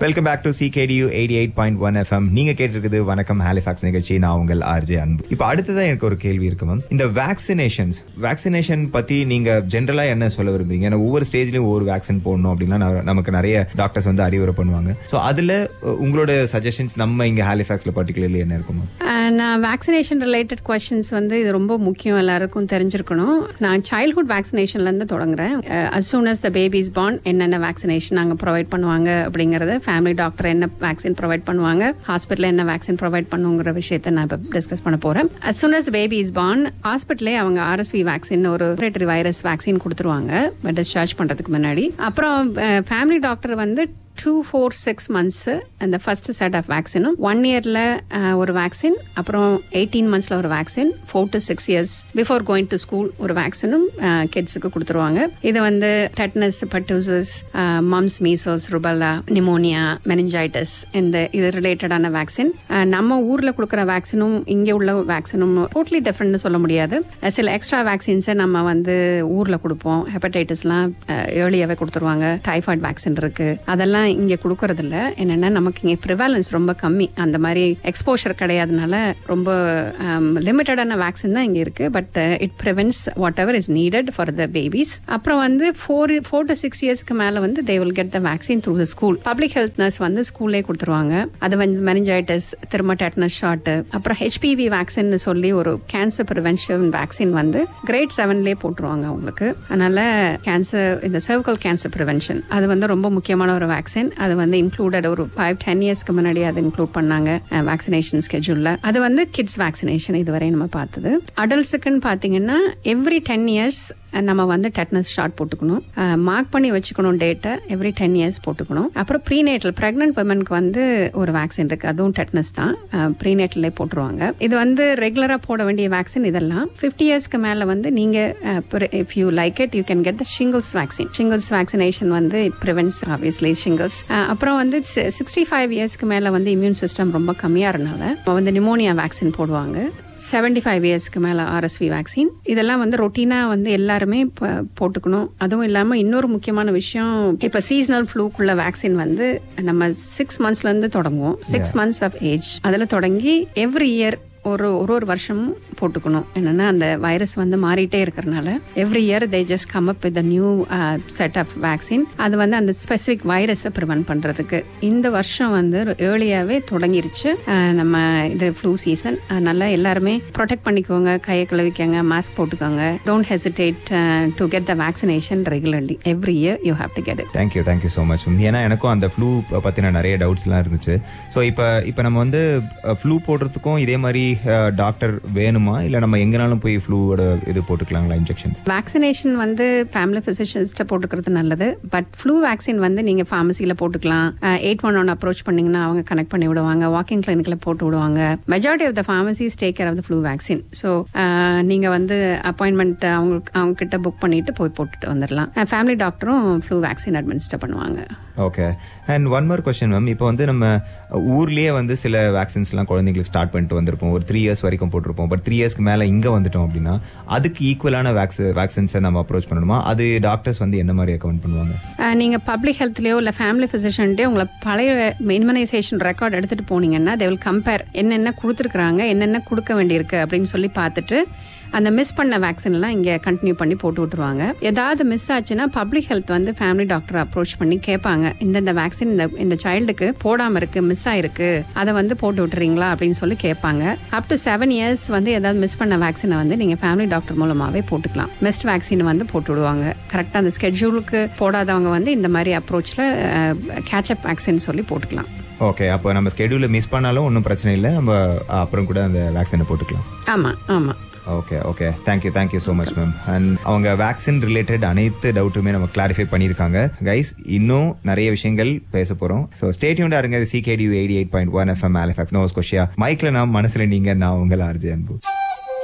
welcome back to CKDU eighty eight point one FM நீங்க கேட்டிருக்குது வணக்கம் ஹாலிஃபாக்ஸ் நிகழ்ச்சி நான் உங்கள் ஆர்ஜே அன்பு இப்போ அடுத்ததான் எனக்கு ஒரு கேள்வி இருக்கு மேம் இந்த வேக்சினேஷன்ஸ் வேக்சினேஷன் பத்தி நீங்க ஜென்ரலா என்ன சொல்ல விரும்புறீங்க ஏன்னா ஒவ்வொரு ஸ்டேஜ்லயும் ஒவ்வொரு வேக்சின் போடணும் அப்படின்னா நான் நமக்கு நிறைய டாக்டர்ஸ் வந்து அறிவுரை பண்ணுவாங்க ஸோ அதுல அஹ், உங்களோட சஜஷன்ஸ் நம்ம இங்க ஹாலிஃபாக்ஸ்ல பர்டிகுலர்லி என்ன இருக்கும் மேம் அஹ் நான் வேக்சினேஷன் ரிலேட்டட் கொஷின்ஸ் வந்து இது ரொம்ப முக்கியம் எல்லாருக்கும் தெரிஞ்சிருக்கணும் நான் சைல்ட்ஹுட் வேக்சினேஷன்லேருந்து தொடங்குறேன் as soon as the baby's born என்னென்ன வேக்சினேஷன் நாங்கள் ப்ரொவைட் பண்ணுவாங்க அப்படிங்கறத ஃபேமிலி டாக்டர் என்ன வேக்சின் ப்ரொவைட் பண்ணுவாங்க ஹாஸ்பிட்டலில் என்ன வேக்சின் ப்ரொவைட் பண்ணுங்கிற விஷயத்த நான் இப்போ டிஸ்கஸ் பண்ண போகிறேன் as soon as baby is born ஹாஸ்பிட்டலே அவங்க ஆர்எஸ்வி வேக்சின் ஒரு ரெஸ்பிரேட்டரி வைரஸ் வேக்சின் கொடுத்துருவாங்க டிஸ்சார்ஜ் பண்ணுறதுக்கு முன்னாடி அப்புறம் ஃபேமிலி டாக்டர் வந்து டூ ஃபோர் சிக்ஸ் மந்த்ஸு அந்த ஃபர்ஸ்ட் செட் ஆஃப் வேக்சினும் ஒன் இயரில் ஒரு வேக்சின் அப்புறம் எயிட்டீன் மந்த்ஸில் ஒரு vaccine four to six years before going to school ஒரு வேக்சினும் கிட்ஸுக்கு கொடுத்துருவாங்க இது வந்து tetanus pertussis mumps measles rubella pneumonia meningitis இந்த இது ரிலேட்டடான வேக்சின் நம்ம ஊரில் கொடுக்குற வேக்சினும் இங்கே உள்ள வேக்சினும் டோட்டலி டிஃப்ரெண்ட்னு சொல்ல முடியாது அஹ் சில எக்ஸ்ட்ரா வேக்சின்ஸை நம்ம வந்து ஊரில் கொடுப்போம் ஹெப்படைட்டிஸ்லாம் ஏர்லியாகவே கொடுத்துருவாங்க டைஃபாய்டு வேக்சின் இருக்கு அதெல்லாம் இங்கே கொடுக்கறதில்ல என்னென்னா நமக்கு இங்கே ப்ரிவாலன்ஸ் ரொம்ப கம்மி அந்த மாதிரி எக்ஸ்போஷர் கிடையாதுனால ரொம்ப லிமிட்டடான வேக்சின் தான் இங்கே இருக்கு but it prevents whatever is needed for the babies அப்புறம் வந்து ஃபோர் ஃபோர் டு சிக்ஸ் இயர்ஸ்க்கு மேலே வந்து they will get the vaccine through the school public health nurse வந்து ஸ்கூல்லே கொடுத்துருவாங்க அது வந்து மெனிஞ்சைட்டிஸ் திரும்ப டெட்னஸ் ஷாட்டு அப்புறம் ஹெச்பிவி வேக்சின் சொல்லி ஒரு கேன்சர் ப்ரிவென்ஷன் வேக்சின் வந்து கிரேட் செவன்லேயே போட்டுருவாங்க அவங்களுக்கு அதனால கேன்சர் இந்த cervical கேன்சர் ப்ரிவென்ஷன் அது வந்து ரொம்ப முக்கியமான ஒரு வேக்சின் அது வந்து இன்க்ளூடட் ஒரு ஃபைவ் டென் இயர்ஸ்க்கு முன்னாடி அது இன்க்ளூட் பண்ணாங்க வேக்சினேஷன் ஸ்கெட்யூல்ல அது வந்து கிட்ஸ் வேக்சினேஷன் இதுவரை நம்ம பார்த்தது அடல்ட்ஸுக்குன்னு பார்த்தீங்கன்னா எவ்ரி டென் இயர்ஸ் நம்ம வந்து டெட்னஸ் ஷாட் போட்டுக்கணும் மார்க் பண்ணி வச்சுக்கணும் டேட்டை எவ்ரி டென் இயர்ஸ் போட்டுக்கணும் அப்புறம் ப்ரீநேட்டல் ப்ரெக்னென்ட் உமனுக்கு வந்து ஒரு வேக்சின் இருக்கு அதுவும் டெட்னஸ் தான் ப்ரீநேட்டல்லே போட்டுருவாங்க இது வந்து ரெகுலராக போட வேண்டிய வேக்சின் இதெல்லாம் ஃபிஃப்டி இயர்ஸ்க்கு மேலே வந்து நீங்கள் if you like it you can get the shingles vaccine shingles vaccination வந்து இட் ப்ரிவென்ட்ஸ் ஆப்வியஸ்லி ஷிங்கிள்ஸ் அப்புறம் வந்து சிக்ஸ்டி ஃபைவ் இயர்ஸ்க்கு மேலே வந்து இம்யூன் சிஸ்டம் ரொம்ப கம்மியாக இருந்தனால இப்போ வந்து நிமோனியா வேக்சின் போடுவாங்க செவன்டி ஃபைவ் இயர்ஸ்க்கு மேலே ஆர்எஸ்வி வேக்சின் இதெல்லாம் வந்து ரொட்டீனாக வந்து எல்லாருமே இப்போ போட்டுக்கணும் அதுவும் இல்லாமல் இன்னொரு முக்கியமான விஷயம் இப்போ சீசனல் ஃப்ளூக்குள்ள வேக்சின் வந்து நம்ம சிக்ஸ் மந்த்ஸ்லேருந்து தொடங்குவோம் சிக்ஸ் மந்த்ஸ் ஆஃப் ஏஜ் அதில் தொடங்கி எவ்ரி இயர் ஒரு ஒரு ஒரு வருஷமும் போட்டுக்கணும் என்னன்னா அந்த வைரஸ் வந்து மாறிட்டே இருக்கிறனால every year they just come up with new set of vaccine அது வந்து அந்த ஸ்பெசிஃபிக் வைரஸை ப்ரிவென்ட் பண்ணுறதுக்கு இந்த வருஷம் வந்து ஏர்லியாகவே தொடங்கிருச்சு அஹ், நம்ம இது ஃப்ளூ சீசன் அதனால எல்லாருமே ப்ரொடெக்ட் பண்ணிக்கோங்க கையை கழுவிக்கோங்க மாஸ்க் போட்டுக்கோங்க don't hesitate to get the vaccination regularly every year you have to get it thank you thank you so much ஏன்னா எனக்கும் அந்த ஃப்ளூ பற்றின நிறைய டவுட்ஸ்லாம் இருந்துச்சு ஸோ இப்போ இப்போ நம்ம வந்து ஃப்ளூ போடுறதுக்கும் இதே மாதிரி டாக்டர் வேணுமா இல்லை நம்ம எங்கனாலும் போய் ஃப்ளூவோட இது போட்டுக்கலாங்களா இன்ஜெக்ஷன்ஸ் வேக்சினேஷன் வந்து ஃபேமிலி ஃபிசிஷியன்ஸ்ட்ட போட்டுக்கிறது நல்லது பட் ஃப்ளூ வேக்சின் வந்து நீங்கள் ஃபார்மசியில் போட்டுக்கலாம் எயிட் ஒன் ஒன் அப்ரோச் பண்ணீங்கன்னா அவங்க கனெக்ட் பண்ணி விடுவாங்க வாக்கிங் கிளினிக்கில் போட்டு விடுவாங்க majority of the pharmacies take care of the flu vaccine so நீங்கள் வந்து அப்பாயின்மெண்ட் அவங்க அவங்க கிட்ட புக் பண்ணிட்டு போய் போட்டுட்டு வந்துடலாம் ஃபேமிலி டாக்டரும் ஃப்ளூ வேக்சின் அட்மினிஸ்டர் பண்ணுவாங்க okay and one more question ma'am இப்போ வந்து நம்ம ஊர்லேயே வந்து சில வேக்சின்ஸ்லாம் குழந்தைங்களுக்கு ஸ்டார்ட் பண்ணிட்டு வந்திருப்போம் ஒரு த்ரீ இயர்ஸ் வரைக்கும் போட்டிருப்போம் பட் த்ரீ இயர்ஸ்க்கு மேலே இங்கே வந்துட்டோம் அப்படின்னா அதுக்கு ஈக்குவலான வேக்சி வேக்சின்ஸை நம்ம அப்ரோச் பண்ணணுமா அது டாக்டர்ஸ் வந்து என்ன மாதிரி அக்கௌண்ட் பண்ணுவாங்க அஹ் நீங்க பப்ளிக் ஹெல்த்லயோ இல்ல ஃபேமிலி பிசிஷியன்ட்டோ உங்களை பழைய இம்யூனைசேஷன் ரெக்கார்ட் எடுத்துட்டு போனீங்கன்னா தே வில் கம்பேர் என்னென்ன கொடுத்துருக்காங்க என்னென்ன கொடுக்க வேண்டியிருக்கு அப்படின்னு சொல்லி பார்த்துட்டு அந்த மிஸ் பண்ண வேக்சின் எல்லாம் இங்க கண்டினியூ பண்ணி போட்டு விட்டுருவாங்க ஏதாவது மிஸ் ஆச்சுன்னா பப்ளிக் ஹெல்த் வந்து ஃபேமிலி டாக்டர் அப்ரோச் பண்ணி கேட்பாங்க இந்தந்த வேக்சின் இந்த இந்த சைல்டுக்கு போடாம இருக்கு மிஸ் ஆயிருக்கு அதை வந்து போட்டு விட்டுறீங்களா அப்படின்னு சொல்லி கேட்பாங்க அப் டு செவன் இயர்ஸ் வந்து ஏதாவது மிஸ் பண்ண வேக்சினை வந்து நீங்க ஃபேமிலி டாக்டர் மூலமாவே போட்டுக்கலாம் மிஸ்ட் வேக்சின் வந்து போட்டு விடுவாங்க கரெக்டாக அந்த ஸ்கெட்யூலுக்கு போடாதவங்க வந்து இந்த மாதிரி அப்ரோச்சில் கேட்சப் வேக்சின் சொல்லி போட்டுக்கலாம் ஓகே அப்போ நம்ம ஸ்கெடியூலில் மிஸ் பண்ணாலும் ஒன்றும் பிரச்சனை இல்லை நம்ம அப்புறம் கூட அந்த வேக்சினை போட்டுக்கலாம் ஆமா ஆமா okay okay thank you thank you so much ma'am and அவங்க வேக்சின் ரிலேட்டட் அனைத்து டவுட்டுமே நம்ம கிளாரிஃபை பண்ணியிருக்காங்க கைஸ் இன்னும் நிறைய விஷயங்கள் பேச போகிறோம் ஸோ ஸ்டேட்யூண்டாக இருங்க CKDU eighty eight point one FM Halifax Nova கொஷியா மைக்கில் நான் மனசில் நீங்கள் நான் உங்கள் ஆர்ஜி அன்பு